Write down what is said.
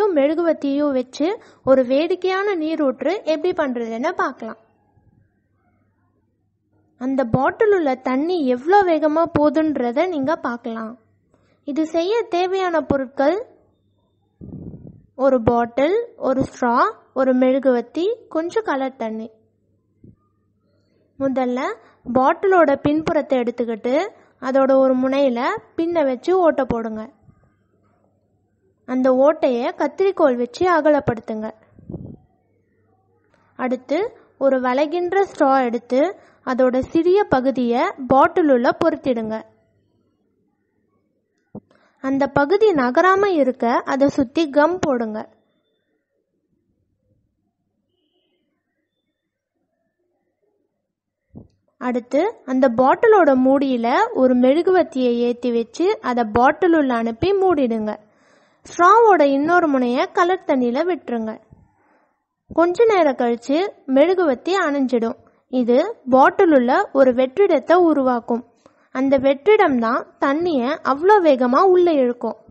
தண்ணியும் மெழுகுவத்தியும் வச்சு ஒரு வேடிக்கையான நீரூற்று எப்படி பண்ணுறதுன்னு பார்க்கலாம் அந்த பாட்டில் உள்ள தண்ணி எவ்வளோ வேகமாக போகுதுன்றதை நீங்கள் பார்க்கலாம் இது செய்ய தேவையான பொருட்கள் ஒரு பாட்டில் ஒரு ஸ்ட்ரா ஒரு மெழுகுவத்தி கொஞ்சம் கலர் தண்ணி முதல்ல பாட்டிலோட பின்புறத்தை எடுத்துக்கிட்டு அதோட ஒரு முனையில் பின்னை வச்சு ஓட்டை போடுங்க அந்த ஓட்டையை கத்திரிக்கோல் வச்சு அகலப்படுத்துங்க அடுத்து ஒரு வளைகின்ற ஸ்ட்ரா எடுத்து அதோட சிறிய பகுதியை பாட்டிலுள்ள பொருத்திடுங்க அந்த பகுதி நகராம இருக்க அதை சுத்தி கம் போடுங்க அடுத்து அந்த பாட்டிலோட மூடியில ஒரு மெழுகுவத்தியை ஏற்றி வச்சு அதை பாட்டில் உள்ள அனுப்பி மூடிடுங்க ஸ்ட்ராவோட இன்னொரு முனையை கலர் தண்ணியில் விட்டுருங்க கொஞ்ச நேரம் கழிச்சு மெழுகுவத்தி அணைஞ்சிடும் இது பாட்டில் உள்ள ஒரு வெற்றிடத்தை உருவாக்கும் அந்த வெற்றிடம் தான் தண்ணியை அவ்வளோ வேகமாக உள்ளே இழுக்கும்